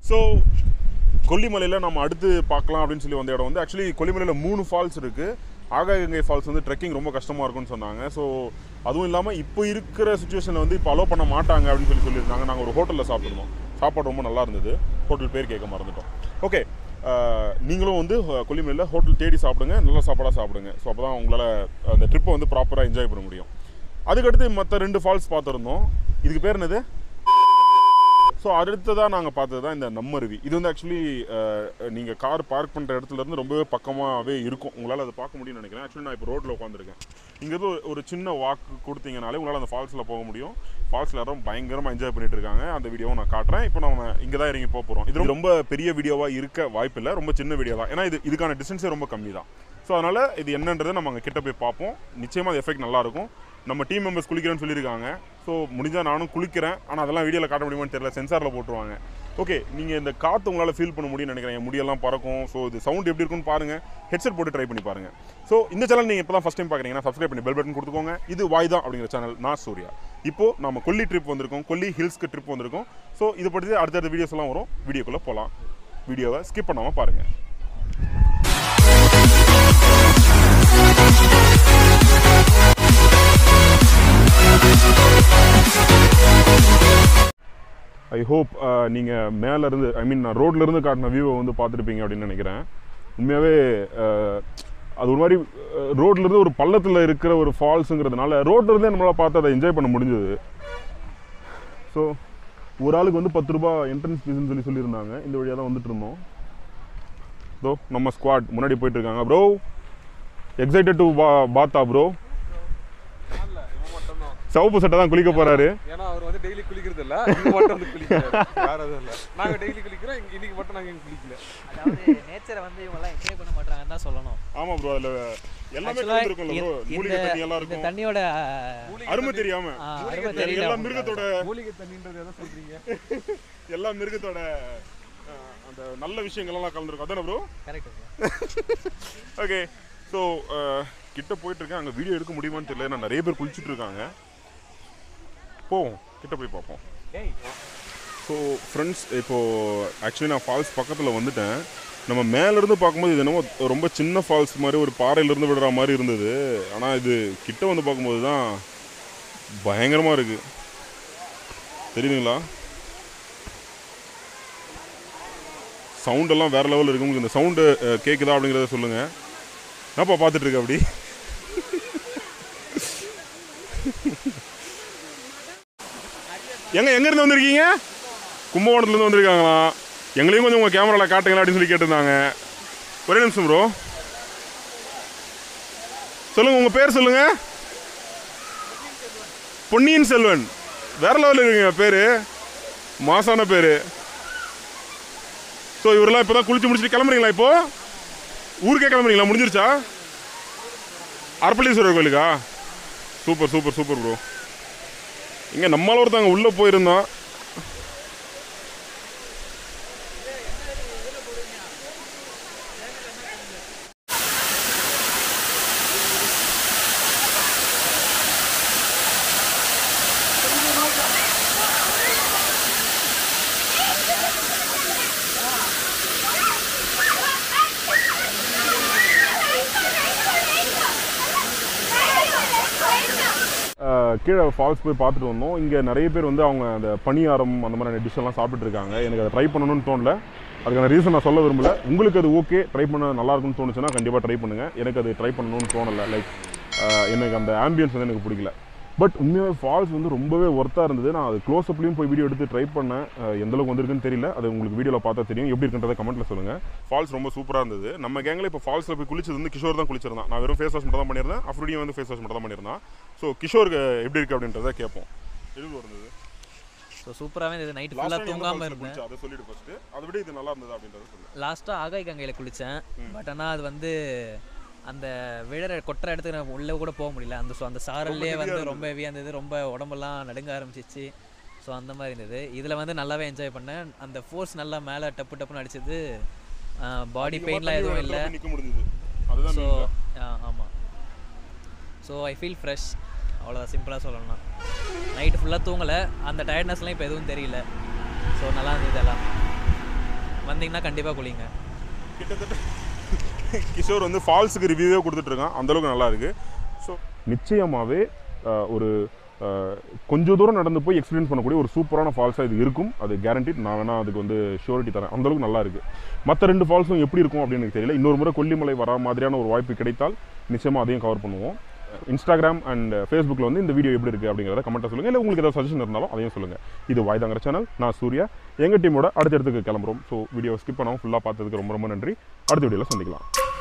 So கொல்லிமலையில் நம்ம அடுத்து பார்க்கலாம் அப்படின்னு சொல்லி வந்த இடம் வந்து ஆக்சுவலி கொல்லிமலையில் மூணு ஃபால்ஸ் இருக்குது ஆகாயகங்கை ஃபால்ஸ் வந்து ட்ரெக்கிங் ரொம்ப கஷ்டமாக இருக்கும்னு சொன்னாங்க ஸோ அதுவும் இல்லாமல் இப்போ இருக்கிற சுச்சுவேஷனில் வந்து இப்போ அலோவ் பண்ண மாட்டாங்க அப்படின்னு சொல்லி சொல்லியிருந்தாங்க நாங்கள் ஒரு ஹோட்டலில் சாப்பிட்ருந்தோம் சாப்பாடு ரொம்ப நல்லா இருந்தது ஹோட்டல் பேர் கேட்க மறந்துட்டோம் ஓகே நீங்களும் வந்து அஹ், கொல்லிமலையில் ஹோட்டல் தேடி சாப்பிடுங்க நல்ல சாப்பாடாக சாப்பிடுங்க ஸோ அப்போ தான் உங்களால் அந்த ட்ரிப்பை வந்து ப்ராப்பராக என்ஜாய் பண்ண முடியும் அதுக்கடுத்து மற்ற ரெண்டு ஃபால்ஸ் பார்த்துருந்தோம் இதுக்கு பேர் என்னது ஸோ அடுத்ததாக நாங்கள் பார்த்தது தான் இந்த நம்மருவி இது வந்து ஆக்சுவலி நீங்கள் கார் பார்க் பண்ணுற இடத்துல இருந்து ரொம்பவே பக்கமாகவே இருக்கும் உங்களால் அதை பார்க்க முடியும்னு நினைக்கிறேன் ஆக்சுவலி நான் இப்போ ரோட்டில் உட்காந்துருக்கேன் இங்கேருந்து ஒரு- ஒரு சின்ன வாக்கு கொடுத்தீங்கனாலே உங்களால் அந்த ஃபால்ஸில் போக முடியும் ஃபால்ஸில் யாரும் பயங்கரமாக என்ஜாய் பண்ணிட்டு இருக்காங்க அந்த வீடியோவும் நான் காட்டுறேன் இப்போ நம்ம இங்கே தான் இறங்கி போக போகிறோம் இது ரொம்ப பெரிய வீடியோவாக இருக்க வாய்ப்பில்லை ரொம்ப சின்ன வீடியோ தான் ஏன்னா இது இதுக்கான டிஸ்டன்ஸே ரொம்ப கம்மி தான் ஸோ அதனால் இது என்னன்றதை நம்ம அங்கே கிட்ட போய் பார்ப்போம் நிச்சயமாக அது எஃபெக்ட் நல்லாயிருக்கும் நம்ம டீம் மெம்பர்ஸ் குளிக்கிறேன்னு சொல்லியிருக்காங்க ஸோ முடிஞ்சால் நானும் குளிக்கிறேன் ஆனால் அதெல்லாம் வீடியோவில் காட்ட முடியுமான்னு தெரியல சென்சாரில் போட்டுருவாங்க ஓகே நீங்கள் இந்த காற்று உங்களால் ஃபீல் பண்ண முடியும்னு நினைக்கிறேன் என் முடியெல்லாம் பறக்கும் ஸோ இது சவுண்ட் எப்படி இருக்குன்னு பாருங்கள் ஹெட்செட் போட்டு ட்ரை பண்ணி பாருங்கள் ஸோ இந்த சேனல் நீங்கள் இப்போ தான் ஃபஸ்ட் டைம் பார்க்குறீங்கன்னா சப்ஸ்கிரைப் பண்ணி பெல் பட்டன் கொடுத்துக்கோங்க இது வாய்தா அப்படிங்கிற சேனல் நான் சூர்யா இப்போ நம்ம கொல்லி ட்ரிப் வந்திருக்கோம் கொல்லி ஹில்ஸ்க்கு ட்ரிப் வந்திருக்கோம் ஸோ இதை பற்றி அடுத்தடுத்த வீடியோஸ் எல்லாம் வரும் வீடியோக்குள்ளே போகலாம் வீடியோவை ஸ்கிப் பண்ணாமல் பாருங்கள் ஐ ஹோப் நீங்கள் மேலேருந்து ஐ மீன் நான் ரோட்லேருந்து காட்டின வியூவை வந்து பார்த்துருப்பீங்க அப்படின்னு நினைக்கிறேன் உண்மையாகவே அது ஒரு மாதிரி ரோட்லேருந்து ஒரு பள்ளத்தில் இருக்கிற ஒரு ஃபால்ஸுங்கிறதுனால ரோட்லேருந்தே நம்மளால் பார்த்து அதை என்ஜாய் பண்ண முடிஞ்சது ஸோ ஒரு ஆளுக்கு வந்து பத்து ரூபா என்ட்ரன்ஸ் ஃபீஸ்னு சொல்லி சொல்லியிருந்தாங்க இந்த வழியாக தான் வந்துட்டு இருந்தோம் ப்ரோ நம்ம ஸ்குவாட் முன்னாடி போயிட்டு இருக்காங்க ப்ரோ எக்ஸைட்டட் டு பா பாத்தா ப்ரோ இல்ல, இவன் மட்டும்தான். சவுப்பு சட்டை தான் குளிக்க போகிறாரு ஏன்னா அவர் வந்து டெய்லி குளிக்கிறது இல்ல இங்க மட்டும் வந்து குளிக்கிறாரு வேற எதுவும் இல்ல நாங்க டெய்லி குளிக்கிறோம் இங்க- இன்னைக்கு மட்டும் நாங்க இங்க குளிக்கல அதாவது நேச்சரை வந்து இவங்க எல்லாம் என்ஜாய் பண்ண மாட்டாங்கன்னு தான் சொல்லணும் ஆமாம் ப்ரோ அதில் எல்லாமே Actually, கலந்துருக்கும்ல ப்ரோ இந்த- மூலிகை தண்ணி எல்லாம் இந்த இருக்கும் தண்ணியோட அருமை தெரியாம ஆ, மூலிகை அருமை தண்ணி தெரியல எல்லா அவங்களுக்கு. மிருகத்தோட மூலிகை தண்ணின்றது எதை சொல்றீங்க எல்லா மிருகத்தோட அஹ், அந்த நல்ல விஷயங்கள் எல்லாம் கலந்துருக்கும் அதானே bro Correct bro. Okay so கிட்ட போயிட்டு இருக்கேன் அங்கே வீடியோ எடுக்க முடியுமான்னு தெரியல நான் நிறைய பேர் குளிச்சுட்டு இருக்காங்க போவோம் கிட்ட போய் பார்ப்போம் டேய் ஸோ ஃப்ரெண்ட்ஸ் இப்போது ஆக்சுவலி நான் ஃபால்ஸ் பக்கத்தில் வந்துட்டேன் நம்ம மேலேருந்து பார்க்கும்போது இது என்னமோ ரொம்ப சின்ன ஃபால்ஸ் மாதிரி ஒரு பாறையிலேருந்து விடுற மாதிரி இருந்தது ஆனால் இது கிட்ட வந்து பார்க்கும்போது தான் பயங்கரமாக இருக்குது தெரியுதுங்களா சவுண்ட் எல்லாம் வேற லெவலில் இருக்கு உங்களுக்கு இந்த சவுண்டு கேட்குதா அப்படிங்கிறத சொல்லுங்க என்னப்பா பார்த்துட்டு இருக்க அப்படி எங்க எங்க இருந்து வந்திருக்கீங்க கும்பகோணத்துல இருந்து வந்திருக்காங்களா எங்களையும் கொஞ்சம் உங்க கேமரால காட்டுங்களா அப்படின்னு சொல்லி கேட்டிருந்தாங்க ஒரே நிமிஷம் ப்ரோ சொல்லுங்க உங்க பேர் சொல்லுங்க பொன்னியின் செல்வன் வேற லெவலில் இருக்குங்க பேரு மாசான பேரு ஸோ இவரெல்லாம் இப்போ தான் குளிச்சு முடிச்சுட்டு கிளம்புறீங்களா இப்போ ஊருக்கே கிளம்புறீங்களா முடிஞ்சிருச்சா அர்ப்பளீஸ்வரர் கோயிலுக்கா சூப்பர் சூப்பர் சூப்பர் ப்ரோ இங்கே நம்மளால ஒருத்தவங்க உள்ளே போயிருந்தோம் அஹ், கீழே ஃபால்ஸ் போய் பார்த்துட்டு வந்தோம் இங்கே நிறைய பேர் வந்து அவங்க அந்த பணியாரம் அந்த மாதிரியான டிஷ் எல்லாம் சாப்பிட்டுட்டு இருக்காங்க எனக்கு அதை ட்ரை பண்ணணும்னு தோணல அதுக்கான ரீசன் நான் சொல்ல விரும்பல உங்களுக்கு அது ஓகே ட்ரை பண்ண நல்லா இருக்கும்னு தோணுச்சுன்னா கண்டிப்பாக ட்ரை பண்ணுங்கள் எனக்கு அது ட்ரை பண்ணணும்னு தோணலை லைக் எனக்கு அந்த ஆம்பியன்ஸ் வந்து எனக்கு பிடிக்கல பட் உண்மையாக ஃபால்ஸ் வந்து ரொம்பவே ஒர்த்தாக இருந்தது நான் அது க்ளோஸ் அப்லையும் போய் வீடியோ எடுத்து ட்ரை பண்ணேன் அஹ், எந்த அளவுக்கு வந்திருக்குன்னு தெரியல அது உங்களுக்கு வீடியோவில் பார்த்தா தெரியும் எப்படி இருக்குன்றதை கமெண்ட்டில் சொல்லுங்கள் ஃபால்ஸ் ரொம்ப சூப்பராக இருந்தது நம்ம கேங்கில் இப்போ ஃபால்ஸில் போய் குளிச்சது வந்து கிஷோர் தான் குளிச்சிருந்தான் நான் வெறும் ஃபேஸ் வாஷ் மட்டும் தான் பண்ணியிருந்தேன் அஃப்ரூடியும் வந்து ஃபேஸ் வாஷ் மட்டும் தான் பண்ணியிருந்தான் ஸோ கிஷோருக்கு எப்படி இருக்குது அப்படின்றத கேட்போம் எது இருந்தது ஸோ சூப்பராகவே இருந்தது நைட் லாஸ்ட் ஃபுல்லாக டைம் தூங்காமல் இருந்தேன் அதை சொல்லிட்டு ஃபர்ஸ்ட் அதை விட இது நல்லா இருந்தது அப்படின்றத சொல்லு லாஸ்ட்டாக ஆகாய் கங்கையில் குளித்தேன் பட் ஆனால் அது வந்து அந்த விழற கொட்டுற இடத்துக்கு நான் உள்ளே கூட போக முடியல அந்த ஸோ அந்த சாரல்லே வந்து ரொம்ப ஹெவியாக இருந்தது ரொம்ப உடம்பெல்லாம் நடுங்க ஆரம்பிச்சிச்சு ஸோ அந்த மாதிரி இருந்தது இதில் வந்து நல்லாவே என்ஜாய் பண்ணேன் அந்த ஃபோர்ஸ் நல்லா மேலே டப்பு டப்புன்னு அடிச்சது பாடி பெயின்லாம் எதுவும் இல்லை நிற்க முடிஞ்சது அதுதான் ஸோ main. ஆமாம் ஸோ ஐ ஃபீல் ஃப்ரெஷ் அவ்வளோதான் சிம்பிளாக சொல்லணும்னா நைட்டு ஃபுல்லாக தூங்கலை அந்த டயர்ட்னஸ்லாம் இப்போ எதுவும் தெரியல ஸோ நல்லா இருந்தது எல்லாம் வந்தீங்கன்னா கண்டிப்பாக குளிங்க கிட்டத்தட்ட கிஷோர் வந்து ஃபால்ஸுக்கு ரிவ்யூவே கொடுத்துட்ருக்கான் அந்தளவுக்கு நல்லா இருக்கு ஸோ நிச்சயமாகவே ஒரு அஹ், கொஞ்சம் தூரம் நடந்து போய் எக்ஸ்பீரியன்ஸ் பண்ணக்கூடிய ஒரு சூப்பரான ஃபால்ஸாக இது இருக்கும் அது கேரண்டிட் நான் வேணா அதுக்கு வந்து ஷூரிட்டி தரேன் அந்தளவுக்கு நல்லா இருக்கு மற்ற ரெண்டு ஃபால்ஸும் எப்படி இருக்கும் அப்படின்னு எனக்கு தெரியல இன்னொரு முறை கொல்லிமலை வரா மாதிரியான ஒரு வாய்ப்பு கிடைத்தால் நிச்சயமாக அதையும் கவர் பண்ணுவோம் இன்ஸ்டாகிராம் அண்ட் ஃபேஸ்புக்கில் வந்து இந்த வீடியோ எப்படி இருக்குது அப்படிங்கிறத கமெண்ட்டை சொல்லுங்கள் இல்லை உங்களுக்கு ஏதாவது சஜஷன் இருந்தாலும் அதையும் சொல்லுங்கள் இது வாய்தாங்கிற சேனல் நான் சூர்யா எங்கள் டீமோட அடுத்த இடத்துக்கு கிளம்புறோம் ஸோ வீடியோ ஸ்கிப் பண்ணாமல் ஃபுல்லாக பார்த்ததுக்கு ரொம்ப ரொம்ப நன்றி அடுத்த வீடியோவில் சந்திக்கலாம்